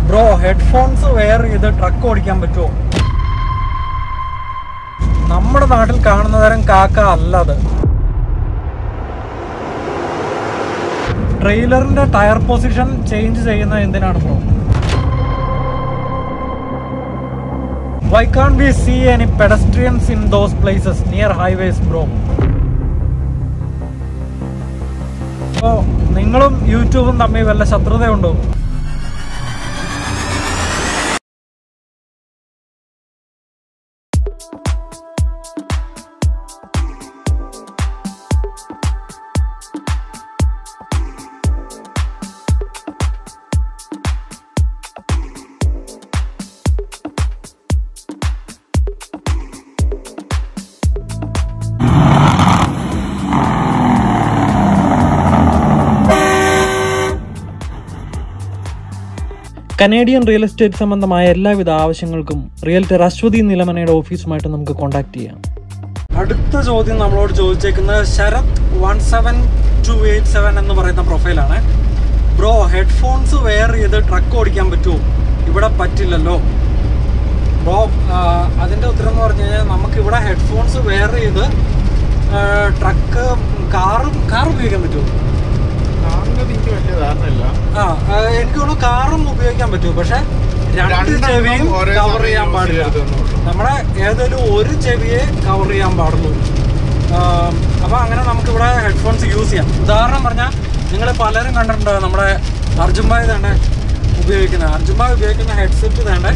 Bro headphones wear ചെയ്ത് truck ഓടിക്കാൻ പറ്റുമോ നമ്മുടെ നാട്ടിൽ കാണുന്ന തരം കാക്ക അല്ല അത് ട്രെയിലറിന്റെ ടയർ പൊസിഷൻ ചേഞ്ച് ചെയ്യുന്ന എന്തിനാണ് bro why can be see any pedestrians in those places near highways bro അപ്പോ നിങ്ങളും യൂട്യൂബും തമ്മിൽ വല്ല ശത്രുതയുണ്ടോ കനേഡിയൻ റിയൽ എസ്റ്റേറ്റ് സംബന്ധമായ എല്ലാവിധ ആവശ്യങ്ങൾക്കും റിയൽറ്റർ അശ്വതി നിലമനയുടെ ഓഫീസുമായിട്ട് നമുക്ക് കോൺടാക്ട് ചെയ്യാം അടുത്ത ചോദ്യം നമ്മളോട് ചോദിച്ചേക്കുന്നത് Sarath one seven two eight seven എന്ന് പറയുന്ന പ്രൊഫൈലാണ് ബ്രോ ഹെഡ്ഫോൺസ് വെയർ ചെയ്ത് ട്രക്ക് ഓടിക്കാൻ പറ്റുമോ ഇവിടെ പറ്റില്ലല്ലോ ബ്രോ അതിൻ്റെ ഉത്തരം എന്ന് പറഞ്ഞു കഴിഞ്ഞാൽ നമുക്ക് ഇവിടെ ഹെഡ്ഫോൺസ് വെയർ ചെയ്ത് ട്രക്ക് കാറും കാർ ഉപയോഗിക്കാൻ പറ്റുമോ കാറിന്റെ എനിക്ക് വലിയ ധാരണയില്ല ആ ആ, എനിക്ക് തോന്നുന്നു കാറും ഉപയോഗിക്കാൻ പറ്റും പക്ഷെ രണ്ട് രണ്ടെണ്ണം ചെവിയും ഒരേ കവർ സമയം ചെയ്യാൻ use പാടില്ല ചെയ്യരുതെന്നുള്ളൂ. നമ്മുടെ ഏതൊരു ഒരു ചെവിയെ കവർ ചെയ്യാൻ പാടുള്ളൂ ആ, അപ്പൊ അങ്ങനെ നമുക്ക് ഇവിടെ ഹെഡ്ഫോൺസ് യൂസ് ചെയ്യാം ഉദാഹരണം പറഞ്ഞാൽ നിങ്ങൾ പലരും കണ്ടിട്ടുണ്ട് നമ്മുടെ അർജുൻ ഭായ് തന്നെ ഉപയോഗിക്കുന്നത് അർജുൻ ഭായ് ഉപയോഗിക്കുന്ന ഹെഡ്സെറ്റ് തന്നെ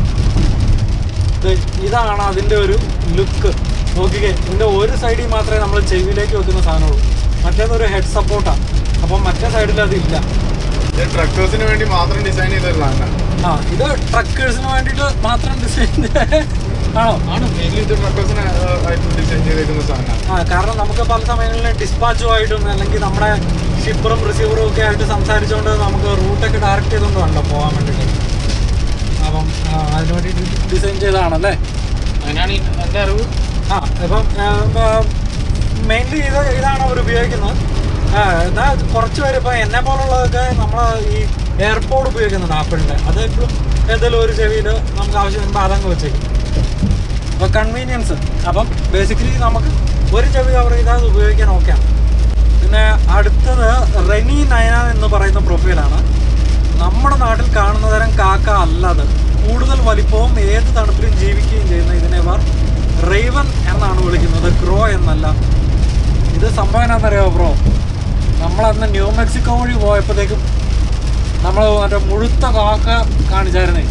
ദേ ഇതാണ് അതിന്റെ ഒരു ലുക്ക് നോക്കിക്കേ ഇതിന്റെ ഒരു സൈഡിൽ മാത്രമേ നമ്മൾ ചെവിയിലേക്ക് വെക്കുന്ന സാധനമുള്ളൂ മറ്റേതൊരു ഹെഡ് സപ്പോർട്ടാണ് അപ്പം മറ്റേ സൈഡിൽ അതില്ല ഇത് ട്രക്കേഴ്സിന് വേണ്ടി മാത്രം ഡിസൈൻ ചെയ്തിട്ടുള്ളതാണ് ആ ഇത് ട്രക്കേഴ്സിന് വേണ്ടിയിട്ട് മാത്രം ഡിസൈൻ ആണോ ആണ് മെയിൻലി ഇത് ട്രക്കേഴ്സിന് ആയിട്ട് ഡിസൈൻ ചെയ്തേക്കുന്ന സാധനമാണ് ആ കാരണം നമുക്ക് പല സമയങ്ങളിൽ ഡിസ്പാച്ചുമായിട്ടും അല്ലെങ്കിൽ നമ്മുടെ ഷിപ്പറും റിസീവറും ഒക്കെ ആയിട്ട് സംസാരിച്ചുകൊണ്ട് നമുക്ക് റൂട്ടൊക്കെ ഡയറക്റ്റ് ചെയ്തുകൊണ്ട് വേണ്ടോ പോകാൻ വേണ്ടിയിട്ട് അപ്പം ആ, അതിന് വേണ്ടി ഡിസൈൻ ചെയ്തതാണല്ലേ അങ്ങനെയാണ് എൻ്റെ അറിവ് ആ ഇപ്പം മെയിൻലി ഇത് ഇതാണ് അവർ ഉപയോഗിക്കുന്നത് ആ, എന്നാൽ കുറച്ച് പേര് ഇപ്പം എന്നെ പോലുള്ളതൊക്കെ നമ്മൾ ഈ എയർപോഡ് ഉപയോഗിക്കുന്നുണ്ട് ആപ്പിളിൻ്റെ അത് എപ്പോഴും ഏതെങ്കിലും ഒരു ചെവിയിൽ നമുക്ക് ആവശ്യം വരുമ്പോൾ അതങ്ങ് വെച്ചേക്കും അപ്പോൾ കൺവീനിയൻസ് അപ്പം ബേസിക്കലി നമുക്ക് ഒരു ചെവി കവർ ചെയ്താൽ അത് ഉപയോഗിക്കാൻ ഓക്കെയാണ് പിന്നെ അടുത്തത് റെനി നയന എന്ന് പറയുന്ന പ്രൊഫൈലാണ് നമ്മുടെ നാട്ടിൽ കാണുന്ന തരം കാക്ക അല്ല അത് കൂടുതൽ വലിപ്പവും ഏത് തണുപ്പിലും ജീവിക്കുകയും ചെയ്യുന്ന ഇതിനെ ഇവർ റെയ്വൻ എന്നാണ് വിളിക്കുന്നത് ക്രോ എന്നല്ല ഇത് സംഭവം എന്നാണെന്നറിയാമോ ബ്രോ നമ്മളന്ന് ന്യൂ മെക്സിക്കോ വഴി പോയപ്പോഴത്തേക്കും നമ്മൾ മറ്റേ മുഴുത്ത കാക്ക കാണിച്ചായിരുന്നേ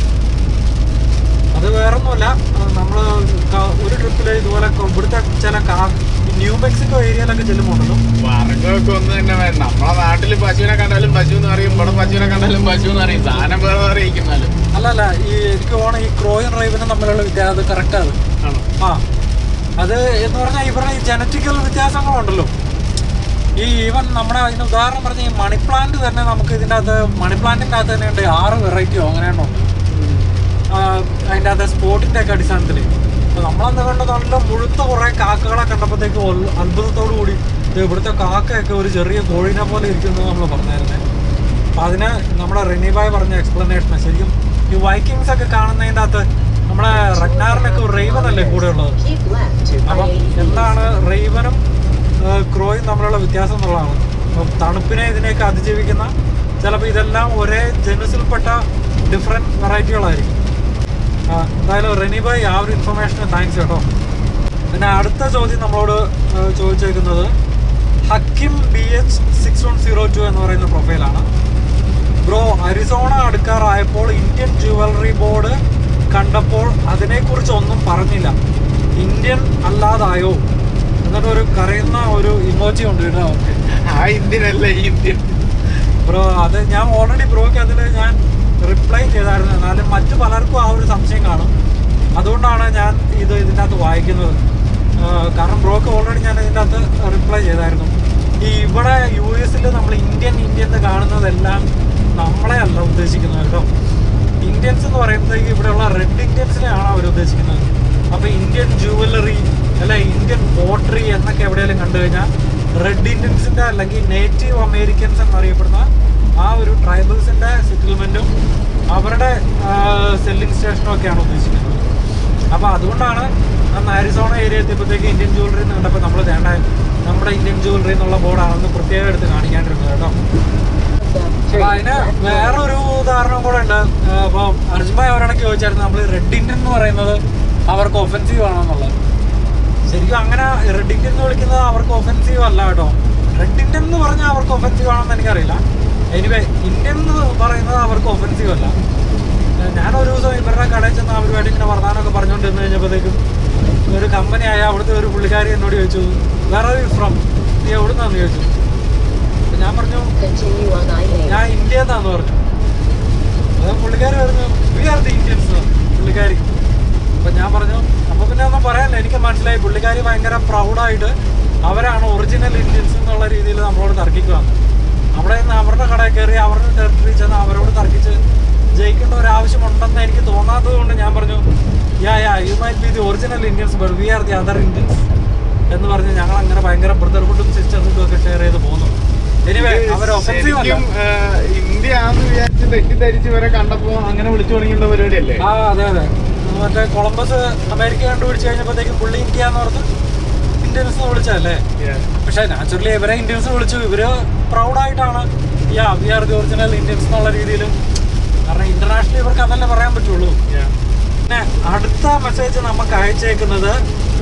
അത് വേറൊന്നുമല്ല നമ്മൾ ഒരു ട്രിപ്പിൽ ഇതുപോലെ ക- ഇവിടുത്തെ ചില കാ ഈ ന്യൂ മെക്സിക്കോ ഏരിയയിലൊക്കെ ചെല്ലുമ്പോണ്ടല്ലോ വർഗ്ഗമൊക്കെ ഒന്നും തന്നെ വേണ്ട നമ്മളെ നാട്ടില് പശുവിനെ കണ്ടാലും പശു എന്ന് അറിയും ഇവിടെ പശുവിനെ കണ്ടാലും പശു എന്ന് അറിയും സാധനം വേറെ വേറെ ഇരിക്കുന്നാലും അല്ലല്ല ഈ എനിക്ക് തോന്നുന്നു ഈ ക്രോയും റൈവനും തമ്മിലുള്ള വ്യത്യാസം അത് കറക്റ്റ് അത് ആണോ ആ അത് എന്ന് പറഞ്ഞാൽ ഇവരുടെ ഈ ജനറ്റിക്കൽ വ്യത്യാസങ്ങളുണ്ടല്ലോ ഈ ഈവൻ നമ്മുടെ അതിന് ഉദാഹരണം പറഞ്ഞ ഈ മണി പ്ലാന്റ് തന്നെ നമുക്ക് ഇതിൻ്റെ അകത്ത് മണി പ്ലാന്റിൻ്റെ അകത്ത് തന്നെ ഉണ്ട് ആറ് വെറൈറ്റിയോ അങ്ങനെയാണോ അതിൻ്റെ അകത്ത് സ്പോട്ടിൻ്റെ ഒക്കെ അടിസ്ഥാനത്തിൽ അപ്പോൾ നമ്മളന്ന് കണ്ട നല്ല മുഴുത്ത കുറേ കാക്കകളെ കണ്ടപ്പോഴത്തേക്ക് ഒൽ- അത്ഭുതത്തോടു കൂടി ഇത് ഇവിടുത്തെ കാക്കയൊക്കെ ഒരു ചെറിയ കോഴിനെ പോലെ ഇരിക്കുന്നു നമ്മൾ പറഞ്ഞായിരുന്നേ അപ്പോൾ അതിന് നമ്മുടെ റെനിബായ് പറഞ്ഞ എക്സ്പ്ലനേഷൻ ശരിക്കും ഈ വൈക്കിങ്സ് ഒക്കെ കാണുന്നതിൻ്റെ അകത്ത് നമ്മുടെ റഗ്നാറിനൊക്കെ റെയ്വൻ അല്ലേ കൂടെ ഉള്ളത് Keep left to അപ്പം I-80 എന്താണ് റെയ്വനും ക്രോയും തമ്മിലുള്ള വ്യത്യാസം എന്നുള്ളതാണ് അപ്പം തണുപ്പിനെ ഇതിനെയൊക്കെ അതിജീവിക്കുന്ന ചിലപ്പോൾ ഇതെല്ലാം ഒരേ ജനുസിൽപ്പെട്ട ഡിഫറെൻറ്റ് വെറൈറ്റികളായിരിക്കും ആ, എന്തായാലും റെനിബായ് ആ ഒരു ഇൻഫർമേഷന് താങ്ക്സ് കേട്ടോ പിന്നെ അടുത്ത ചോദ്യം നമ്മളോട് ആ, ചോദിച്ചേക്കുന്നത് Hakim B H six one zero two എന്ന് പറയുന്ന പ്രൊഫൈലാണ് ബ്രോ അരിസോണ അടുക്കാറായപ്പോൾ ഇന്ത്യൻ ജുവലറി ബോർഡ് കണ്ടപ്പോൾ അതിനെക്കുറിച്ച് ഒന്നും പറഞ്ഞില്ല ഇന്ത്യൻ അല്ലാതായോ എന്നിട്ട് ഒരു കരയുന്ന ഒരു ഇമോജി ഉണ്ട് കേട്ടോ ഓക്കെ ആ ഇന്ത്യൻ അല്ല ഈ ഇന്ത്യൻ ബ്രോ അത് ഞാൻ ഓൾറെഡി ബ്രോയ്ക്ക് അതിൽ ഞാൻ റിപ്ലൈ ചെയ്തായിരുന്നു എന്നാലും മറ്റു പലർക്കും ആ ഒരു സംശയം കാണും അതുകൊണ്ടാണ് ഞാൻ ഇത് ഇതിൻ്റെ അകത്ത് വായിക്കുന്നത് ആ, കാരണം ബ്രോക്ക് ഓൾറെഡി ഞാൻ ഇതിൻ്റെ അകത്ത് റിപ്ലൈ ചെയ്തായിരുന്നു ഈ ഇവിടെ യു എസിൽ നമ്മൾ ഇന്ത്യൻ ഇന്ത്യൻ എന്ന് കാണുന്നതെല്ലാം നമ്മളെ അല്ല ഉദ്ദേശിക്കുന്നത് കേട്ടോ ഇന്ത്യൻസ് എന്ന് പറയുമ്പോഴത്തേക്ക് ഇവിടെയുള്ള റെഡ് ഇന്ത്യൻസിനെയാണ് അവർ ഉദ്ദേശിക്കുന്നത് അപ്പോൾ ഇന്ത്യൻ ജുവലറി അല്ല ഇന്ത്യൻ പോട്രി എന്നൊക്കെ എവിടെയെങ്കിലും കണ്ടു കഴിഞ്ഞാൽ റെഡ് ഇന്ത്യൻസിൻ്റെ അല്ലെങ്കിൽ നേറ്റീവ് അമേരിക്കൻസ് എന്നറിയപ്പെടുന്ന ആ ഒരു ട്രൈബൽസിൻ്റെ സെറ്റിൽമെൻറ്റും അവരുടെ ആ, സെല്ലിംഗ് സ്റ്റേഷനും ഒക്കെയാണ് ഉദ്ദേശിക്കുന്നത് അപ്പോൾ അതുകൊണ്ടാണ് അന്ന് ആരിസോണ ഏരിയ എത്തിയപ്പോഴത്തേക്ക് ഇന്ത്യൻ ജ്വല്ലറി എന്ന് കണ്ടപ്പോൾ നമ്മൾ വേണ്ട നമ്മുടെ ഇന്ത്യൻ ജ്വല്ലറി എന്നുള്ള ബോർഡാണെന്ന് പ്രത്യേകം എടുത്ത് കാണിക്കാണ്ടിരുന്നത് കേട്ടോ അപ്പൊ അതിന് വേറൊരു ഉദാഹരണം കൂടെ ഉണ്ട് അപ്പോൾ അർജുമായി അവരോടൊക്കെ ചോദിച്ചായിരുന്നു നമ്മൾ റെഡ് ഇന്ത്യൻ എന്ന് പറയുന്നത് അവർക്ക് ഒഫൻസീവ് ആണെന്നുള്ളത് ശരിക്കും അങ്ങനെ റെഡ് ഇന്ത്യൻ എന്ന് വിളിക്കുന്നത് അവർക്ക് ഒഫൻസീവ് അല്ല കേട്ടോ റെഡ് ഇന്ത്യൻ എന്ന് പറഞ്ഞാൽ അവർക്ക് ഒഫൻസീവ് ആണെന്ന് എനിക്കറിയില്ല എനിവേ ഇന്ത്യൻ എന്ന് പറയുന്നത് അവർക്ക് ഒഫൻസീവ് അല്ല ഏഹ് ഞാൻ ഒരു ദിവസം ഇവരുടെ കടയിൽ ചെന്ന് അവരുമായിട്ട് ഇങ്ങനെ വർത്താനമൊക്കെ പറഞ്ഞുകൊണ്ടിരുന്ന് കഴിഞ്ഞപ്പോഴത്തേക്കും ഒരു കമ്പനിയായ അവിടുത്തെ ഒരു പുള്ളിക്കാരി എന്നോട് ചോദിച്ചു വേറെ ഫ്രം നീ എവിടുന്നാന്ന് ചോദിച്ചു അപ്പൊ ഞാൻ പറഞ്ഞു Continue on I-8. ഞാൻ ഇന്ത്യ എന്നാന്ന് പറഞ്ഞു അത് പുള്ളിക്കാരി പറഞ്ഞു വി ആർ ദി ഇന്ത്യൻസ് പുള്ളിക്കാരി അപ്പൊ ഞാൻ പറഞ്ഞു അപ്പൊ പിന്നെ ഒന്നും പറയാനില്ല എനിക്ക് മനസ്സിലായി പുള്ളിക്കാരി ഭയങ്കര പ്രൗഡായിട്ട് അവരാണ് ഒറിജിനൽ ഇന്ത്യൻസ് എന്നുള്ള രീതിയിൽ നമ്മളോട് തർക്കിക്കുകയാണ് അവിടെ നിന്ന് അവരുടെ കടയിൽ കയറി അവരുടെ ടെറിട്ടറി ചെന്ന് അവരോട് തർക്കിച്ച് ജയിക്കേണ്ട ഒരു ആവശ്യമുണ്ടെന്ന് എനിക്ക് തോന്നാത്തത് കൊണ്ട് ഞാൻ പറഞ്ഞു yeah yeah you might be the original Indians but we are the other Indians എന്ന് പറഞ്ഞ് ഞങ്ങൾ അങ്ങനെ ഭയങ്കര ബ്രദർഹുഡും സിസ്റ്റർഹുഡും ഒക്കെ ഷെയർ ചെയ്ത് പോകുന്നു എനിവേ അവർ ഒഫൻസീവ് അല്ല ശരിക്കും ഏഹ്, ഇന്ത്യ ആന്ന് വിചാരിച്ച് തെറ്റിദ്ധരിച്ച് ഇവരെ കണ്ടപ്പോ അങ്ങനെ വിളിച്ചു തുടങ്ങിയുള്ള പരിപാടിയല്ലേ ആ അതെ അതെ മറ്റേ കൊളംബസ് അമേരിക്ക കണ്ടുപിടിച്ച് കഴിഞ്ഞപ്പോഴത്തേക്കും പുള്ളി ഇന്ത്യ എന്ന് ഓർത്ത് ഇന്ത്യൻസ് എന്ന് വിളിച്ചതല്ലേ പക്ഷേ നാച്ചുറലി ഇവരെ ഇന്ത്യൻസ് വിളിച്ചു ഇവര് പ്രൗഡായിട്ടാണ് yeah we are the original Indians എന്നുള്ള രീതിയിലും കാരണം ഇന്റർനാഷണലി ഇവർക്ക് അതല്ലേ പറയാൻ പറ്റുള്ളൂ പിന്നെ അടുത്ത മെസ്സേജ് നമുക്ക് അയച്ചേക്കുന്നത്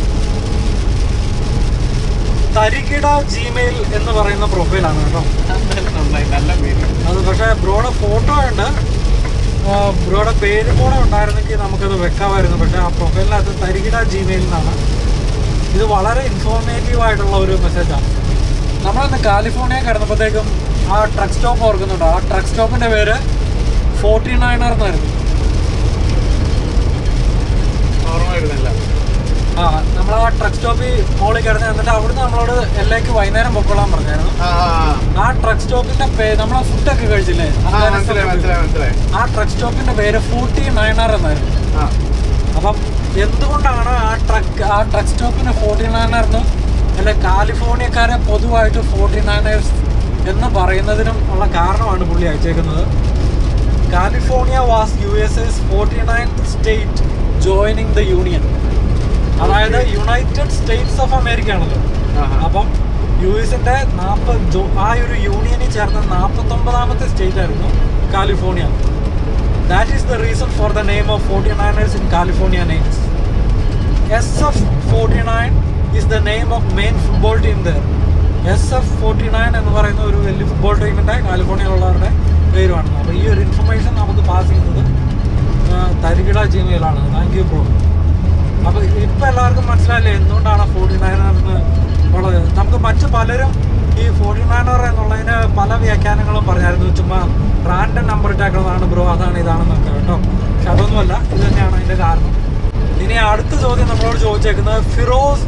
തരികിട ജിമെയിൽ എന്ന് പറയുന്ന പ്രൊഫൈലാണ് കേട്ടോ നന്നായി നല്ല പേര് അത് പക്ഷേ ബ്രോയുടെ ഫോട്ടോ ഉണ്ട് ആ, ബ്രോയുടെ പേര് കൂടെ ഉണ്ടായിരുന്നെങ്കിൽ നമുക്കത് വെക്കാമായിരുന്നു പക്ഷേ ആ പ്രൊഫൈലിനകത്ത് തരികിട ജിമെയിൽ എന്നാണ് ഇത് വളരെ ഇൻഫോർമേറ്റീവ് ആയിട്ടുള്ള ഒരു മെസ്സേജാണ് നമ്മളിന്ന് കാലിഫോർണിയ കിടന്നപ്പോഴത്തേക്കും ആ ട്രക്ക് സ്റ്റോപ്പ് ഓർക്കുന്നുണ്ട് ആ ട്രക്ക് സ്റ്റോപ്പിൻ്റെ പേര് ഫോർട്ടി നയനർ എന്നായിരുന്നു ഓർമ്മ വരുന്നില്ല ആ നമ്മൾ ആ ട്രക്ക് സ്റ്റോപ്പിൽ മോളിൽ കിടന്ന് എന്നിട്ട് അവിടുന്ന് നമ്മളോട് എല്ലേക്ക് വൈകുന്നേരം പൊക്കോളാൻ പറഞ്ഞായിരുന്നു ആ ആ, ആ ട്രക്ക് സ്റ്റോപ്പിന്റെ പേര് നമ്മളെ ഫുഡൊക്കെ കഴിച്ചില്ലേ ആ. ആ മനസ്സിലായി മനസ്സിലായി മനസ്സിലായി ആ ട്രക്ക് സ്റ്റോപ്പിന്റെ പേര് ഫോർട്ടി നയനർ എന്നായിരുന്നു ആ അപ്പം എന്തുകൊണ്ടാണ് ആ ട്രക്ക് ആ ട്രക്ക് സ്റ്റോപ്പിന് ഫോർട്ടി നയനർന്ന് അല്ലെ കാലിഫോർണിയക്കാരെ പൊതുവായിട്ട് ഫോർട്ടി നയനേഴ്സ് എന്ന് പറയുന്നതിനും ഉള്ള കാരണമാണ് പുള്ളി അയച്ചേക്കുന്നത് California was U S S forty nine state joining the union അതായത് യുണൈറ്റഡ് സ്റ്റേറ്റ്സ് ഓഫ് അമേരിക്ക ആണല്ലോ ആഹാ. അപ്പം യു എസിന്റെ നാൽപ്പത് ആ ഒരു യൂണിയനിൽ ചേർന്ന നാൽപ്പത്തൊമ്പതാമത്തെ സ്റ്റേറ്റ് ആയിരുന്നു California that is the reason for the name of forty niners in California names S F forty nine is the name of main football team there S F forty nine എന്ന് പറയുന്ന ഒരു വലിയ football ടീമിൻ്റെ കാലിഫോർണിയയിലുള്ളവരുടെ പേരുമാണ് അപ്പോൾ ഈ ഒരു information നമുക്ക് pass ചെയ്യുന്നത് ആ, തരികിട ജിമെയിലാണ് താങ്ക് യു ബ്രോ അപ്പോൾ ഇപ്പം എല്ലാവർക്കും മനസ്സിലായില്ലേ എന്തുകൊണ്ടാണ് ഫോർട്ടി നയനർ എന്ന് ഉള്ളത് നമുക്ക് മറ്റ് പലരും ഈ ഫോർട്ടി നയനർ എന്നുള്ളതിന് പല വ്യാഖ്യാനങ്ങളും പറഞ്ഞായിരുന്നു ചുമ്മാ റാൻഡം നമ്പർ ഇട്ടേക്കുന്നതാണ് ബ്രോ അതാണ് ഇതാണെന്നൊക്കെ കേട്ടോ പക്ഷെ അതൊന്നുമല്ല ഇത് തന്നെയാണ് അതിൻ്റെ കാരണം ഇനി അടുത്ത ചോദ്യം നമ്മളോട് ചോദിച്ചേക്കുന്നത് ഫിറോസ്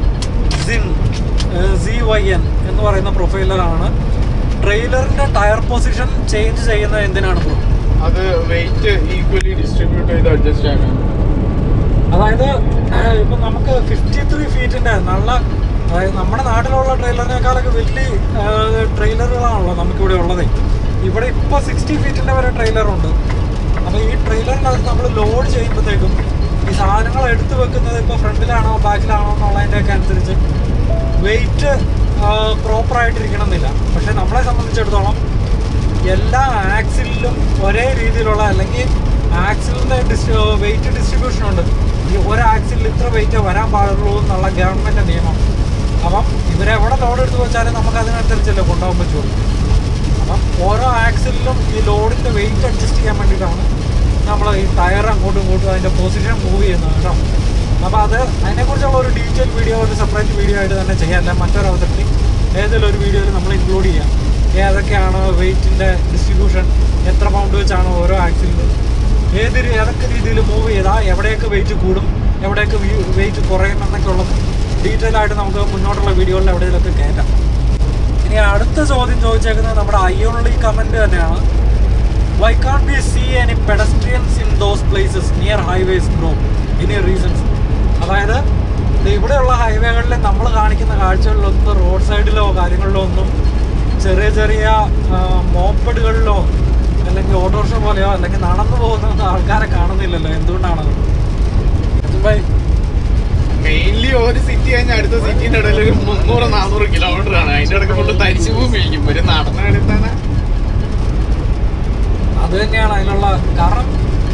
സിൻ സി വൈ എൻ എന്ന് പറയുന്ന പ്രൊഫൈലറാണ് ട്രെയിലറിന്റെ ടയർ പൊസിഷൻ ചേഞ്ച് ചെയ്യുന്നത് എന്തിനാണ് ബ്രോ അത് വെയിറ്റ് ഈക്വലി ഡിസ്ട്രിബ്യൂട്ട് ചെയ്ത് അഡ്ജസ്റ്റ് ആക്കാൻ അതായത് ഇപ്പൊ നമുക്ക് ഫിഫ്റ്റി ത്രീ ഫീറ്റിന്റെ നല്ല അതായത് നമ്മുടെ നാട്ടിലുള്ള ട്രെയിലറിനേക്കാളൊക്കെ വലിയ ട്രെയിലറുകളാണല്ലോ നമുക്കിവിടെ ഉള്ളത് ഇവിടെ ഇപ്പൊ സിക്സ്റ്റി ഫീറ്റിന്റെ വരെ ട്രെയിലറുണ്ട് അപ്പൊ ഈ ട്രെയിലറിനകത്ത് നമ്മൾ ലോഡ് ചെയ്യുമ്പോഴത്തേക്കും ഈ സാധനങ്ങൾ എടുത്തു വെക്കുന്നത് ഇപ്പൊ ഫ്രണ്ടിലാണോ ബാക്കിലാണോ എന്നുള്ളതിന്റെ ഒക്കെ അനുസരിച്ച് വെയിറ്റ് പ്രോപ്പർ ആയിട്ടിരിക്കണം എന്നില്ല പക്ഷെ നമ്മളെ സംബന്ധിച്ചിടത്തോളം എല്ലാ ആക്സിലും ഒരേ രീതിയിലുള്ള അല്ലെങ്കിൽ ആക്സിലിന്റെ വെയിറ്റ് ഡിസ്ട്രിബ്യൂഷൻ ഉണ്ട് ഈ ഒരു ആക്സിലിൽ ഇത്ര വെയിറ്റ് വരാൻ പാടുള്ളൂ എന്നുള്ള ഗവൺമെന്റ് നിയമം അപ്പം ഇവരെവിടെ ലോഡ് എടുത്ത് വെച്ചാലും നമുക്ക് അതിനനുസരിച്ചല്ലേ കൊണ്ടുപോകാൻ പറ്റുള്ളൂ അപ്പം ഓരോ ആക്സിലും ഈ ലോഡിന്റെ വെയിറ്റ് അഡ്ജസ്റ്റ് ചെയ്യാൻ വേണ്ടിയിട്ടാണ് നമ്മൾ ഈ ടയർ അങ്ങോട്ടും ഇങ്ങോട്ടും അതിന്റെ പൊസിഷൻ മൂവ് ചെയ്യുന്നത് കേട്ടോ അപ്പോൾ അത് അതിനെക്കുറിച്ചുള്ള ഒരു ഡീറ്റെയിൽ വീഡിയോ ഒരു സെപ്പറേറ്റ് വീഡിയോ ആയിട്ട് തന്നെ ചെയ്യാം അല്ല മറ്റൊരു അവസരത്തിൽ ഏതെങ്കിലും ഒരു വീഡിയോയിൽ നമ്മൾ ഇൻക്ലൂഡ് ചെയ്യാം ഏതൊക്കെയാണ് വെയിറ്റിന്റെ ഡിസ്ട്രിബ്യൂഷൻ എത്ര പൗണ്ട് വെച്ചാണ് ഓരോ ആക്സിലും ഏത് രീ- ഏതൊക്കെ രീതിയിൽ മൂവ് ചെയ്താൽ എവിടെയൊക്കെ വെയിറ്റ് കൂടും എവിടെയൊക്കെ വെയിറ്റ് കുറയും എന്നൊക്കെ ഉള്ളത് ഡീറ്റെയിൽ ആയിട്ട് നമുക്ക് മുന്നോട്ടുള്ള വീഡിയോകളിൽ എവിടെയെങ്കിലുമൊക്കെ കയറ്റാം ഇനി അടുത്ത ചോദ്യം ചോദിച്ചേക്കുന്നത് നമ്മുടെ അയ്യോളി കമന്റ് തന്നെയാണ് why can be see any pedestrians in those places near highways bro any reasons അതായത് ദേ ഇവിടെയുള്ള ഹൈവേകളിൽ നമ്മൾ കാണിക്കുന്ന കാഴ്ചകളിലൊന്നും റോഡ് സൈഡിലോ കാര്യങ്ങളിലോ ഒന്നും ചെറിയ ചെറിയ മോപ്പഡുകളിലോ അല്ലെങ്കിൽ ഓട്ടോറിക്ഷ പോലെയോ അല്ലെങ്കിൽ നടന്നു പോകുന്ന ആൾക്കാരെ കഴിഞ്ഞാൽ അടുത്ത സിറ്റിന്റെ ഇടയിൽ ഒരു മുന്നൂറ് നാനൂറ് കിലോമീറ്റർ ആണ് അതിന്റെ ഇടയ്ക്ക് കൊണ്ട് തരിച്ചു ഭൂമിയായിരിക്കും ഒരു നടന്ന എടുത്താണ് അത് തന്നെയാണ് അതിനുള്ള കാരണം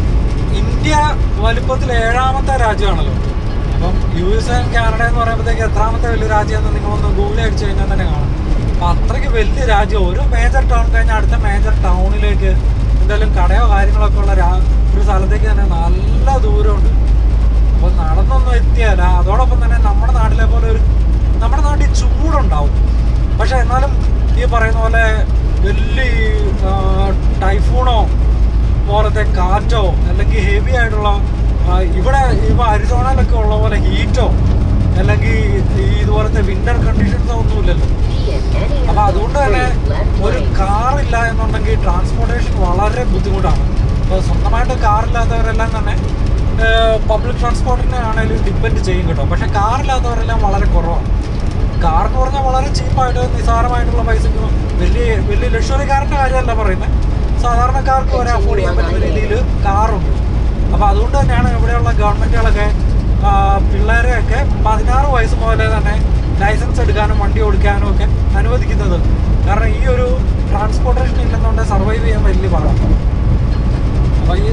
ഇന്ത്യ വലുപ്പത്തിൽ ഏഴാമത്തെ രാജ്യമാണല്ലോ അപ്പം യു എസ് ആൻഡ് കാനഡ എന്ന് പറയുമ്പോഴത്തേക്ക് എത്രാമത്തെ വലിയ രാജ്യമെന്ന് നിങ്ങളൊന്ന് ഗൂഗിൾ അടിച്ചു കഴിഞ്ഞാൽ തന്നെ കാണാം അപ്പം അത്രയ്ക്ക് വലിയ രാജ്യം ഓരോ മേജർ ടൗൺ കഴിഞ്ഞാൽ അടുത്ത മേജർ ടൗണിലേക്ക് എന്തെങ്കിലും കടയോ കാര്യങ്ങളൊക്കെ ഉള്ള രാ- ഒരു സ്ഥലത്തേക്ക് തന്നെ നല്ല ദൂരമുണ്ട് അപ്പോൾ നടന്നൊന്നും എത്തിയാല അതോടൊപ്പം തന്നെ നമ്മുടെ നാട്ടിലെ പോലെ ഒരു നമ്മുടെ നാട്ടിൽ ചൂടുണ്ടാവും പക്ഷെ എന്നാലും ഈ പറയുന്ന പോലെ വലിയ ആ, ടൈഫൂണോ പോലത്തെ കാറ്റോ അല്ലെങ്കിൽ ഹെവി ആയിട്ടുള്ള ആ, ഇവിടെ ഇപ്പൊ അരിസോണയിലൊക്കെ ഉള്ള പോലെ ഹീറ്റോ അല്ലെങ്കിൽ ഈ ഇതുപോലത്തെ വിന്റർ കണ്ടീഷൻസോ ഒന്നുമില്ലല്ലോ അപ്പൊ അതുകൊണ്ട് തന്നെ ഒരു കാർ ഇല്ല എന്നുണ്ടെങ്കിൽ ട്രാൻസ്പോർട്ടേഷൻ വളരെ ബുദ്ധിമുട്ടാണ് അപ്പോൾ സ്വന്തമായിട്ട് കാറില്ലാത്തവരെല്ലാം തന്നെ പബ്ലിക് ട്രാൻസ്പോർട്ടിനെ ആണെങ്കിലും ഡിപ്പെൻഡ് ചെയ്യും കേട്ടോ പക്ഷെ കാറില്ലാത്തവരെല്ലാം വളരെ കുറവാണ് കാർ എന്ന് പറഞ്ഞാൽ വളരെ ചീപ്പായിട്ട് നിസ്സാരമായിട്ടുള്ള പൈസക്ക് വലിയ വലിയ ലക്ഷറി കാറിന്റെ കാര്യമല്ല പറയുന്നത് സാധാരണക്കാർക്ക് വരെ അഫോർഡ് ചെയ്യാൻ പറ്റുന്ന രീതിയിൽ കാറുണ്ട് അപ്പോൾ അതുകൊണ്ട് തന്നെയാണ് ഇവിടെയുള്ള ഗവൺമെന്റുകളൊക്കെ ആ, പിള്ളേരെയൊക്കെ പതിനാറ് വയസ്സ് മുതലേ തന്നെ ലൈസൻസ് എടുക്കാനും വണ്ടി ഓടിക്കാനും ഒക്കെ അനുവദിക്കുന്നത് കാരണം ഈ ഒരു ട്രാൻസ്പോർട്ടേഷൻ ഇല്ലെന്നുണ്ടെങ്കിൽ സർവൈവ് ചെയ്യാൻ വലിയ പാടാണ് അപ്പോൾ ഈ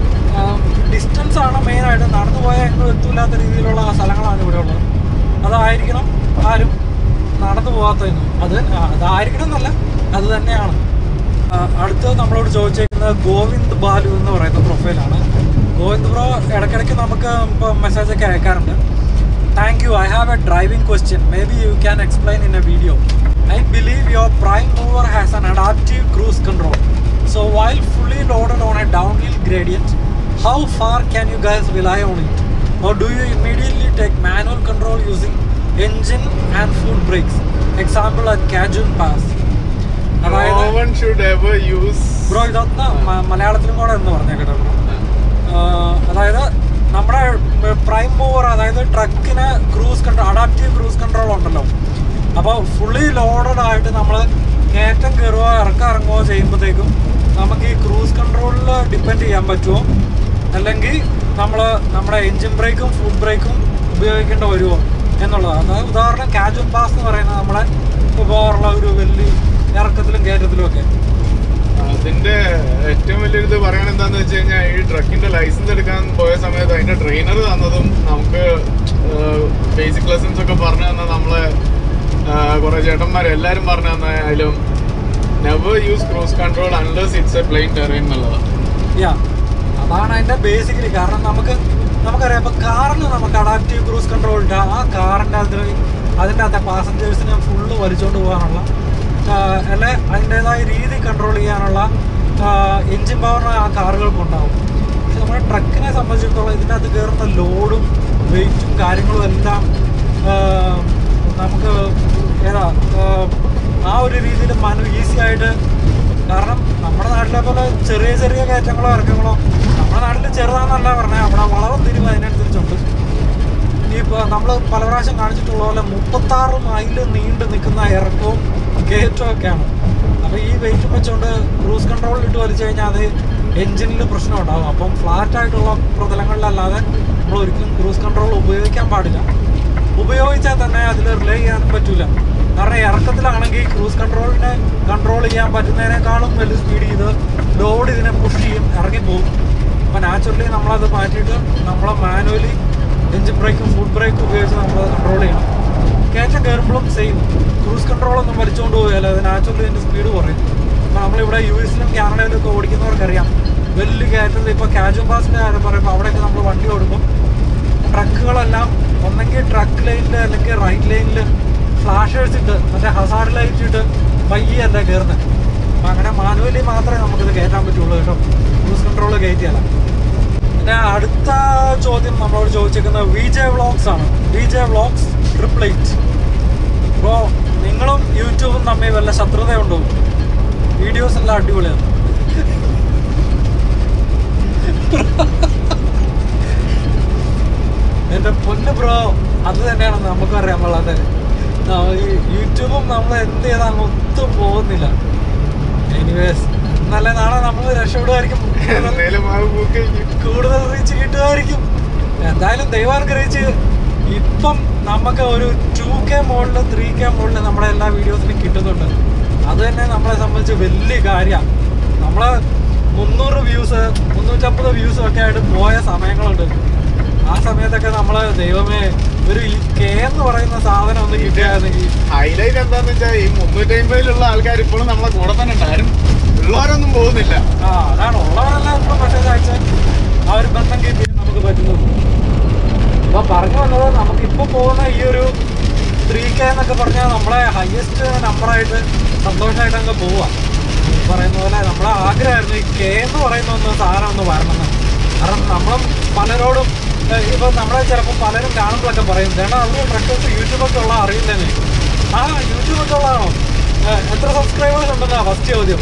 ഡിസ്റ്റൻസ് ആണ് മെയിനായിട്ട് നടന്നു പോയാൽ എങ്ങും എത്തൂല്ലാത്ത രീതിയിലുള്ള സ്ഥലങ്ങളാണ് ഇവിടെ ഉള്ളത് അതായിരിക്കണം ആരും നടന്നു പോകാത്തതെന്ന് അത് ആ, അതായിരിക്കണം എന്നല്ല അത് തന്നെയാണ് ആ, അടുത്തത് നമ്മളോട് ചോദിച്ചേക്കുന്നത് ഗോവിന്ദ് ബാലു എന്ന് പറയുന്ന പ്രൊഫൈലാണ് ഗോവിന്ദ് ബ്രോ ഇടയ്ക്കിടയ്ക്ക് നമുക്ക് ഇപ്പോൾ മെസ്സേജ് ഒക്കെ അയക്കാറുണ്ട് thank you I have a driving question may be you can explain in a video I believe your prime mover has an adaptive cruise control so while fully loaded on a downhill gradient how far can you guys rely on it or do you immediately take manual control using engine and foot brakes example at Kajun Pass അതായത് No one should ever use bro ഇതൊന്ന് മ- മലയാളത്തിലും കൂടെ എന്ന് പറഞ്ഞേക്കട്ടെ bro ആഹ് അതായത് നമ്മുടെ prime mover അതായത് ട്രക്കിന് cruise control adaptive cruise control ഉണ്ടല്ലോ അപ്പോൾ ഫുള്ളി ലോഡഡ് ആയിട്ട് നമ്മൾ കയറ്റം കയറുകയോ ഇറക്കം ഇറങ്ങുകയോ ചെയ്യുമ്പോഴത്തേക്കും നമുക്ക് ഈ ക്രൂസ് കൺട്രോളിൽ ഡിപ്പെൻഡ് ചെയ്യാൻ പറ്റുമോ അല്ലെങ്കിൽ നമ്മൾ നമ്മുടെ എൻജിൻ ബ്രേക്കും ഫുഡ് ബ്രേക്കും ഉപയോഗിക്കേണ്ട വരുമോ എന്നുള്ളതാണ് അതായത് ഉദാഹരണം കാജും പാസ് എന്ന് പറയുന്നത് നമ്മുടെ പോകാറുള്ള ഒരു വലിയ ഇറക്കത്തിലും കയറ്റത്തിലും ഒക്കെ അതിന്റെ ഏറ്റവും വലിയൊരു ഇത് പറയാൻ എന്താന്ന് വെച്ച് കഴിഞ്ഞാൽ ഈ ട്രക്കിന്റെ ലൈസൻസ് എടുക്കാൻ പോയ സമയത്ത് അതിന്റെ ട്രെയിനർ തന്നതും നമുക്ക് ബേസിക് ലെസൺസ് ഒക്കെ പറഞ്ഞു തന്ന നമ്മളെ കുറെ ചേട്ടന്മാർ എല്ലാരും പറഞ്ഞു തന്നായാലും never use cruise control unless it's a plain terrain എന്നുള്ളതാണ് യാ അതാണ് അതിന്റെ ബേസിക്കലി കാരണം നമുക്ക് നമുക്കറിയാം ഇപ്പൊ കാറിന് നമുക്ക് അഡാപ്റ്റീവ് ക്രൂസ് കൺട്രോൾ ഉണ്ട് ആ കാറിന്റെ അതിൽ അതിൻ്റെ അകത്തെ പാസഞ്ചേഴ്സിനെ ഫുള്ള് വലിച്ചുകൊണ്ട് പോകാനുള്ള അല്ലെ അതിൻ്റെതായ രീതി കൺട്രോൾ ചെയ്യാനുള്ള എൻജിൻ പവർ ആ കാറുകൾക്ക് ഉണ്ടാവും പക്ഷെ നമ്മുടെ ട്രക്കിനെ സംബന്ധിച്ചിടത്തോളം ഇതിൻ്റെ അകത്ത് കയറുന്ന ലോഡും വെയിറ്റും കാര്യങ്ങളും എല്ലാം ആ, നമുക്ക് ഏതാ ആ, ആ ഒരു രീതിയിൽ മനു ഈസി ആയിട്ട് കാരണം നമ്മുടെ നാട്ടിലെ പോലെ ചെറിയ ചെറിയ കയറ്റങ്ങളോ ഇറക്കങ്ങളോ നമ്മുടെ നാട്ടിൽ ചെറുതാണെന്നല്ല പറഞ്ഞാൽ അവിടെ വളവും തിരിവ് അതിനനുസരിച്ചുണ്ട് ഇനിയിപ്പോൾ നമ്മൾ പല പ്രാവശ്യം കാണിച്ചിട്ടുള്ള പോലെ മുപ്പത്താറ് മൈൽ നീണ്ടു നിൽക്കുന്ന ഇറക്കവും കയറ്റവും ഒക്കെയാണ് അപ്പോൾ ഈ വെയിറ്റ് വെച്ചുകൊണ്ട് ക്രൂസ് കൺട്രോളിൽ ഇട്ട് വലിച്ചു കഴിഞ്ഞാൽ അത് എൻജിനിൽ പ്രശ്നം ഉണ്ടാകും അപ്പം ഫ്ലാറ്റ് ആയിട്ടുള്ള പ്രതലങ്ങളിലല്ലാതെ നമ്മൾ ഒരിക്കലും ക്രൂസ് കൺട്രോൾ ഉപയോഗിക്കാൻ പാടില്ല ഉപയോഗിച്ചാൽ തന്നെ അതിൽ റിലേ ചെയ്യാനും പറ്റൂല കാരണം ഇറക്കത്തിലാണെങ്കിൽ ക്രൂസ് കൺട്രോളിനെ കൺട്രോൾ ചെയ്യാൻ പറ്റുന്നതിനേക്കാളും വലിയ സ്പീഡ് ചെയ്ത് ലോഡ് ഇതിനെ പുഷ് ചെയ്യും ഇറങ്ങിപ്പോകും അപ്പോൾ നാച്ചുറലി നമ്മളത് മാറ്റിയിട്ട് നമ്മൾ മാനുവലി എഞ്ചിൻ ബ്രേക്കും ഫുഡ് ബ്രേക്കും ഉപയോഗിച്ച് നമ്മൾ കൺട്രോൾ ചെയ്യണം കയറ്റം കയറുമ്പോഴും സെയിം ക്രൂസ് കൺട്രോൾ ഒന്നും വലിച്ചുകൊണ്ട് പോയാൽ അത് നാച്ചുറലി അതിൻ്റെ സ്പീഡ് കുറയും അപ്പോൾ നമ്മളിവിടെ യു എസിലും കാനഡയിലും ഒക്കെ ഓടിക്കുന്നവർക്കറിയാം വലിയ കയറ്റത്തിൽ ഇപ്പോൾ കാജു പാസിൻ്റെ കാര്യം പറയുമ്പോൾ അവിടെയൊക്കെ നമ്മൾ വണ്ടി ഓടുമ്പോൾ ട്രക്കുകളെല്ലാം ഒന്നെങ്കിൽ ട്രക്ക് ലൈനിൽ അല്ലെങ്കിൽ റൈറ്റ് ലൈനിൽ ഫ്ലാഷേഴ്സ് ഇട്ട് മറ്റേ ഹസാർഡ് ലൈറ്റ് ഇട്ട് പയ്യല്ല കയറുന്നത് അപ്പം അങ്ങനെ മാനുവലി മാത്രമേ നമുക്കിത് കയറ്റാൻ പറ്റുള്ളൂ കേട്ടോ ക്രൂസ് കൺട്രോൾ കയറ്റിയല്ല പിന്നെ അടുത്ത ചോദ്യം നമ്മളോട് ചോദിച്ചേക്കുന്നത് വി ജെ വ്ളോഗ്സ് ആണ് V J vlogs triple eight അപ്പോൾ നിങ്ങളും യൂട്യൂബും തമ്മിൽ വല്ല ശത്രുതയുണ്ടോ വീഡിയോസ് എല്ലാം അടിപൊളിയാണ് എൻ്റെ പൊന്ന് ബ്രോ അത് തന്നെയാണ് നമുക്ക് അറിയാൻ പാടാതെ ഈ യൂട്യൂബും നമ്മൾ എന്ത് ചെയ്താൽ അങ്ങ് ഒത്തും പോകുന്നില്ല എനിവേസ് നല്ല നാളെ നമ്മൾ രക്ഷപ്പെടുമായിരിക്കും എന്തേലും ആ ബുക്ക് കൂടുതൽ റീച്ച് കിട്ടുമായിരിക്കും എന്തായാലും ദൈവം അനുഗ്രഹിച്ച് ഇപ്പം നമുക്ക് ഒരു ടു കെ മോളിൽ ത്രീ കെ മോളിൽ നമ്മുടെ എല്ലാ വീഡിയോസിനും കിട്ടുന്നുണ്ട് അത് തന്നെ നമ്മളെ സംബന്ധിച്ച് വലിയ കാര്യമാണ് നമ്മള് മുന്നൂറ് വ്യൂസ് മുന്നൂറ്റമ്പത് വ്യൂസ് ഒക്കെ ആയിട്ട് പോയ സമയങ്ങളുണ്ട് ആ സമയത്തൊക്കെ നമ്മള് ദൈവമേ ഒരു ഈ കെ എന്ന് പറയുന്ന സാധനം ഒന്ന് കിട്ടിയായിരുന്നെങ്കിൽ ഹൈലൈറ്റ് എന്താന്ന് വെച്ചാൽ ഈ മുന്നൂറ്റി അമ്പതിലുള്ള ആൾക്കാർ ഇപ്പോഴും നമ്മളെ കൂടെ തന്നെ ഉണ്ട് ആരും ഉള്ളവരൊന്നും പോകുന്നില്ല ആ അതാണ് ഉള്ളവരെല്ലാം ഇപ്പം മെസ്സേജ് അയച്ച് ആ ഒരു ബന്ധം കീപ്പ് ചെയ്യാൻ നമുക്ക് പറ്റുന്നു അപ്പൊ പറഞ്ഞു വന്നത് നമുക്കിപ്പോ പോകുന്ന ഈ ഒരു ത്രീ കെ എന്നൊക്കെ പറഞ്ഞാൽ നമ്മളെ ഹയസ്റ്റ് നമ്പറായിട്ട് സന്തോഷമായിട്ട് അങ്ങ് പോവാ ഈ പറയുന്ന പോലെ നമ്മളെ ആഗ്രഹമായിരുന്നു ഈ കെ എന്ന് പറയുന്ന ഒന്ന് സാധനം ഒന്ന് വരണമെന്ന് കാരണം നമ്മളും പലരോടും ഏഹ്, ഇപ്പൊ നമ്മളെ ചിലപ്പോൾ പലരും കാണുമ്പോഴൊക്കെ പറയും ചേട്ടാ അവർ ട്രക്കേഴ്സ് യൂട്യൂബൊക്കെ ഉള്ള അറിയില്ലെന്നേ ആ യൂട്യൂബൊക്കെ ഉള്ളതാണോ ഏഹ്, എത്ര സബ്സ്ക്രൈബേഴ്സ് ഉണ്ടെന്നാ ഫസ്റ്റ് ചോദ്യം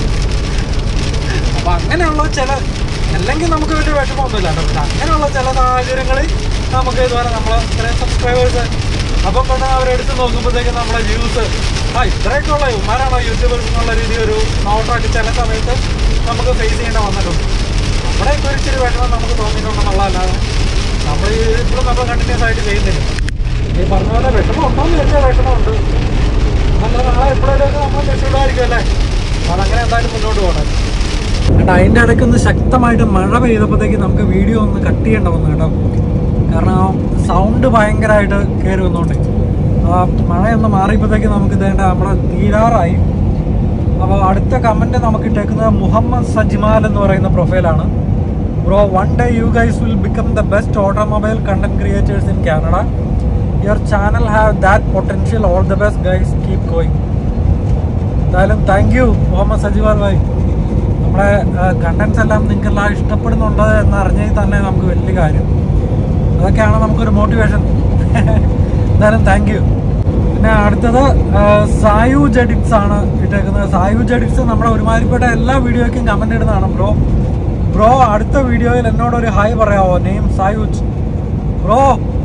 അപ്പൊ അങ്ങനെയുള്ള ചില അല്ലെങ്കിൽ നമുക്ക് വലിയ വിഷമമൊന്നുമില്ല കേട്ടോ പക്ഷെ അങ്ങനെയുള്ള ചില സാഹചര്യങ്ങളിൽ നമുക്ക് ഇതുപോലെ നമ്മളെ ഇത്രയും സബ്സ്ക്രൈബേഴ്സ് അപ്പം പെട്ടെന്ന് അവരെടുത്ത് നോക്കുമ്പോഴത്തേക്ക് നമ്മളെ വ്യൂസ് ആ ഇത്രയൊക്കെ ഉള്ള ഇവന്മാരാണോ യൂട്യൂബേഴ്സ് എന്നുള്ള രീതി ഒരു നോട്ടൊക്കെ ചില സമയത്ത് നമുക്ക് ഫേസ് ചെയ്യേണ്ട വന്നിട്ടുണ്ട് നമ്മുടെയൊക്കെ ഒരു ഇച്ചിരി വിഷമം നമുക്ക് തോന്നിയിട്ടുണ്ടെന്നുള്ളതല്ലാതെ നമ്മൾ ഇപ്പോഴും നമ്മൾ കണ്ടിന്യൂസ് ആയിട്ട് ചെയ്യുന്നില്ല ഈ പറഞ്ഞ പോലെ വിഷമം ഉണ്ടോന്ന് ചോദിച്ചാൽ വിഷമമുണ്ട് നല്ല നാളെ എപ്പോഴേലൊക്കെ നമ്മൾ രക്ഷപ്പെടായിരിക്കും അല്ലേ അതങ്ങനെ എന്തായാലും മുന്നോട്ട് പോകണം കേട്ടോ അതിൻ്റെ ഇടയ്ക്ക് ഒന്ന് ശക്തമായിട്ട് മഴ പെയ്തപ്പോഴത്തേക്ക് നമുക്ക് വീഡിയോ ഒന്ന് കട്ട് ചെയ്യേണ്ട വന്നു കേട്ടോ കാരണം സൗണ്ട് ഭയങ്കരമായിട്ട് കയറി വന്നോണ്ട് ആ മഴയൊന്ന് മാറിയപ്പോഴത്തേക്ക് നമുക്ക് ഇതേണ്ട നമ്മുടെ തീരാറായി അപ്പോൾ അടുത്ത കമൻറ്റ് നമുക്ക് ഇട്ടേക്കുന്നത് മുഹമ്മദ് സജ്മാൽ എന്ന് പറയുന്ന പ്രൊഫൈലാണ് bro one day you guys will become the best automobile content creators in Canada your channel have that potential all the best guys keep going എന്തായാലും താങ്ക് യു മുഹമ്മദ് സജിവാൽ ഭായ് നമ്മുടെ കണ്ടന്റ്സ് എല്ലാം നിങ്ങൾക്ക് എല്ലാം ഇഷ്ടപ്പെടുന്നുണ്ട് എന്ന് അറിഞ്ഞാൽ തന്നെ നമുക്ക് വലിയ കാര്യം അതൊക്കെയാണ് നമുക്കൊരു മോട്ടിവേഷൻ എന്തായാലും താങ്ക് യു പിന്നെ അടുത്തത് ആ, സായു ജഡിക്സ് ആണ് ഇട്ടേക്കുന്നത് സായു ജഡിക്സ് നമ്മുടെ ഒരുമാതിരിപ്പെട്ട എല്ലാ വീഡിയോയ്ക്കും കമന്റ് ഇടുന്നതാണ് ബ്രോ ബ്രോ അടുത്ത വീഡിയോയിൽ എന്നോട് ഒരു ഹായ് പറയാവോ name Sayuj bro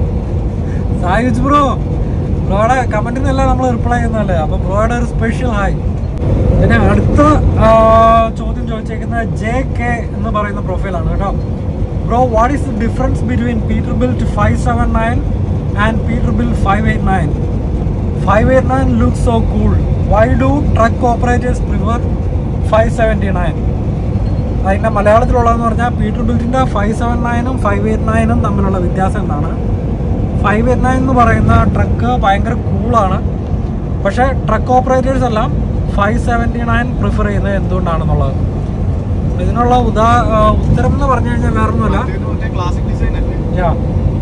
Sayuj bro ബ്രോയുടെ കമന്റിനെല്ലാം നമ്മൾ റിപ്ലൈ ചെയ്യുന്നതല്ലേ അപ്പൊ ബ്രോയുടെ ഒരു സ്പെഷ്യൽ ഹായ് പിന്നെ അടുത്ത ആ, ചോദ്യം ചോദിച്ചേക്കുന്നത് ജെ കെ എന്ന് പറയുന്ന പ്രൊഫൈലാണ് കേട്ടോ bro what is the difference between Peterbilt five seven nine and Peterbilt five eight nine five eight nine look so cool why do truck operators prefer five seventy nine അതിൻ്റെ മലയാളത്തിലുള്ളതെന്ന് പറഞ്ഞാൽ പീറ്റർ ബിൽറ്റിൻ്റെ five seven നയനും five eight നയനും തമ്മിലുള്ള വ്യത്യാസം എന്താണ് ഫൈവ് എയ്റ്റ് നയൻ എന്ന് പറയുന്ന ട്രക്ക് ഭയങ്കര കൂളാണ് പക്ഷേ ട്രക്ക് ഓപ്പറേറ്റേഴ്സ് എല്ലാം ഫൈവ് സെവൻറ്റി നയൻ പ്രിഫർ ചെയ്യുന്നത് എന്തുകൊണ്ടാണെന്നുള്ളത് ഇതിനുള്ള ഉദാ ആ, ഉത്തരം എന്ന് പറഞ്ഞു കഴിഞ്ഞാൽ വേറൊന്നുമല്ല ക്ലാസിക് ഡിസൈൻ അല്ലേ യാ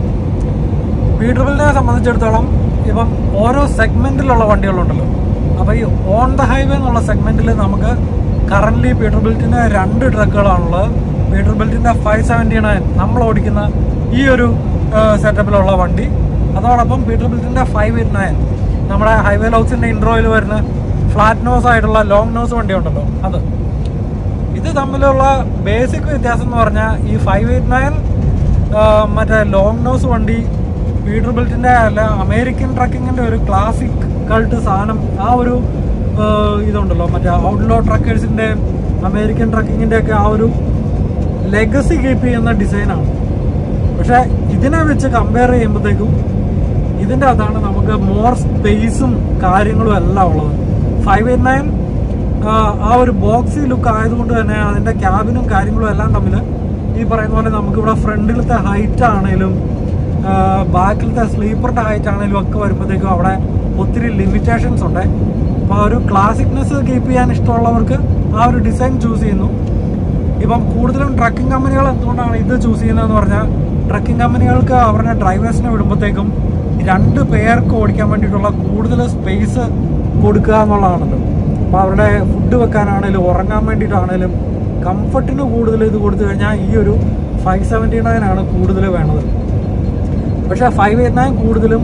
പീറ്റർബിളിനെ സംബന്ധിച്ചിടത്തോളം ഇപ്പം ഓരോ സെഗ്മെന്റിലുള്ള വണ്ടികളുണ്ടല്ലോ അപ്പോൾ ഈ ഓൺ ദ ഹൈവേ എന്നുള്ള സെഗ്മെന്റിൽ നമുക്ക് കറന്റ് പീറ്റർബിൽറ്റിന്റെ രണ്ട് ട്രക്കുകളാണുള്ളത് പീറ്റർബിൽറ്റിന്റെ ഫൈവ് സെവൻറ്റി നയൻ നമ്മൾ ഓടിക്കുന്ന ഈ ഒരു സെറ്റപ്പിലുള്ള വണ്ടി അതോടൊപ്പം പീറ്റർബിൽറ്റിന്റെ ഫൈവ് എയ്റ്റ് നയൻ നമ്മുടെ ഹൈവേ ലോക്സിന്റെ ഇൻട്രോയിൽ വരുന്ന ഫ്ലാറ്റ് നോസ് ആയിട്ടുള്ള ലോങ് നോസ് വണ്ടി ഉണ്ടല്ലോ അത് ഇത് തമ്മിലുള്ള ബേസിക് വ്യത്യാസം എന്ന് പറഞ്ഞാൽ ഈ ഫൈവ് എയ്റ്റ് നയൻ മറ്റേ ലോങ് നോസ് വണ്ടി പീറ്റർബിൽറ്റിന്റെ അല്ല അമേരിക്കൻ ട്രക്കിങ്ങിന്റെ ഒരു ക്ലാസിക് കൾട്ട് സാധനം ആ ഒരു ആ, ഇതുണ്ടല്ലോ മറ്റേ ഔട്ട്ലോ ട്രക്കേഴ്സിന്റെ അമേരിക്കൻ ട്രക്കിങ്ങിന്റെ ഒക്കെ ആ ഒരു ലെഗസി കീപ്പ് ചെയ്യുന്ന ഡിസൈനാണ് പക്ഷെ ഇതിനെ വെച്ച് കമ്പയർ ചെയ്യുമ്പോഴത്തേക്കും ഇതിന്റെ അകത്താണ് നമുക്ക് മോർ സ്പേസും കാര്യങ്ങളും എല്ലാം ഉള്ളത് ഫൈവ് എയ്റ്റ് നയൻ ആ ഒരു ബോക്സി ലുക്ക് ആയതുകൊണ്ട് തന്നെ അതിന്റെ ക്യാബിനും കാര്യങ്ങളും എല്ലാം തമ്മിൽ ഈ പറയുന്ന പോലെ നമുക്കിവിടെ ഫ്രണ്ടിലത്തെ ഹൈറ്റ് ആണേലും ബാക്കിലത്തെ സ്ലീപ്പറിന്റെ ഹൈറ്റ് ആണേലും ഒക്കെ വരുമ്പോഴത്തേക്കും അവിടെ ഒത്തിരി ലിമിറ്റേഷൻസ് ഉണ്ട് അപ്പോൾ ആ ഒരു ക്ലാസിക്നെസ് കീപ്പ് ചെയ്യാൻ ഇഷ്ടമുള്ളവർക്ക് ആ ഒരു ഡിസൈൻ ചൂസ് ചെയ്യുന്നു ഇപ്പം കൂടുതലും ട്രക്കിംഗ് കമ്പനികൾ എന്തുകൊണ്ടാണ് ഇത് ചൂസ് ചെയ്യുന്നതെന്ന് പറഞ്ഞാൽ ട്രക്കിംഗ് കമ്പനികൾക്ക് അവരുടെ ഡ്രൈവേഴ്സിനെ വിടുമ്പോഴത്തേക്കും രണ്ട് പേർക്ക് ഓടിക്കാൻ വേണ്ടിയിട്ടുള്ള കൂടുതൽ സ്പേസ് കൊടുക്കുക എന്നുള്ളതാണല്ലോ അപ്പോൾ അവരുടെ ഫുഡ് വെക്കാനാണേലും ഉറങ്ങാൻ വേണ്ടിയിട്ടാണേലും കംഫർട്ടിന് കൂടുതൽ ഇത് കൊടുത്തു കഴിഞ്ഞാൽ ഈ ഒരു ഫൈവ് സെവൻറ്റി നയൻ ആണ് കൂടുതൽ വേണത് പക്ഷേ ഫൈവ് എയ്റ്റ് നയൻ കൂടുതലും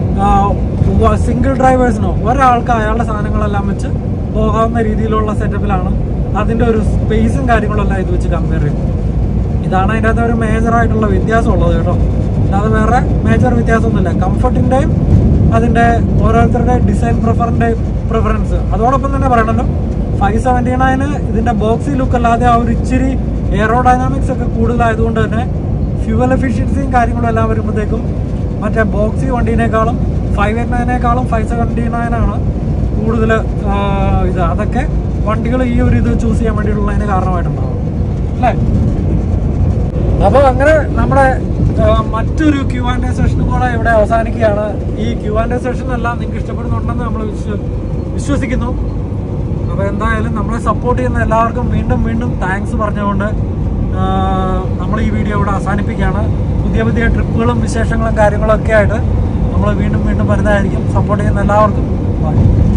സിംഗിൾ ഡ്രൈവേഴ്സിനോ ഒരാൾക്ക് അയാളുടെ സാധനങ്ങളെല്ലാം വെച്ച് പോകാവുന്ന രീതിയിലുള്ള സെറ്റപ്പിലാണ് അതിൻ്റെ ഒരു സ്പേസും കാര്യങ്ങളും എല്ലാം ഇത് വെച്ച് കമ്പയർ ചെയ്യും ഇതാണ് അതിൻ്റെ അകത്ത് ഒരു മേജർ ആയിട്ടുള്ള വ്യത്യാസം ഉള്ളത് കേട്ടോ അല്ലാതെ വേറെ മേജർ വ്യത്യാസമൊന്നുമില്ല കംഫർട്ടിൻ്റെയും അതിൻ്റെ ഓരോരുത്തരുടെ ഡിസൈൻ പ്രിഫറിൻ്റെയും പ്രിഫറൻസ് അതോടൊപ്പം തന്നെ പറയണല്ലോ ഫൈവ് സെവൻറ്റി നയന് ഇതിൻ്റെ ബോക്സി ലുക്ക് അല്ലാതെ ആ ഒരു ഇച്ചിരി എയറോഡൈനാമിക്സ് ഒക്കെ കൂടുതലായതുകൊണ്ട് തന്നെ ഫ്യൂവൽ എഫിഷ്യൻസിയും കാര്യങ്ങളും എല്ലാം വരുമ്പോഴത്തേക്കും മറ്റേ ബോക്സി വണ്ടീനേക്കാളും ഫൈവ് എയ്റ്റ് നയനേക്കാളും ഫൈവ് സെവൻറ്റി നയനാണ് കൂടുതൽ ഇത് അതൊക്കെ വണ്ടികൾ ഈ ഒരു ഇത് ചൂസ് ചെയ്യാൻ വേണ്ടിയിട്ടുള്ളതിന് കാരണമായിട്ടുണ്ടാവും അല്ലേ അപ്പോൾ അങ്ങനെ നമ്മുടെ ആ, മറ്റൊരു ക്യൂ ആൻഡ് എ സെഷനും കൂടെ ഇവിടെ അവസാനിക്കുകയാണ് ഈ ക്യൂ ആൻഡ് എ സെഷൻ എല്ലാം നിങ്ങൾക്ക് ഇഷ്ടപ്പെടുന്നുണ്ടെന്ന് നമ്മൾ വിശ്വ വിശ്വസിക്കുന്നു അപ്പോൾ എന്തായാലും നമ്മളെ സപ്പോർട്ട് ചെയ്യുന്ന എല്ലാവർക്കും വീണ്ടും വീണ്ടും താങ്ക്സ് പറഞ്ഞുകൊണ്ട് ആ, നമ്മൾ ഈ വീഡിയോ ഇവിടെ അവസാനിപ്പിക്കുകയാണ് പുതിയ പുതിയ ട്രിപ്പുകളും വിശേഷങ്ങളും കാര്യങ്ങളൊക്കെ ആയിട്ട് നമ്മൾ വീണ്ടും വീണ്ടും വരുന്നതായിരിക്കും സപ്പോർട്ട് ചെയ്യുന്ന എല്ലാവർക്കും ബൈ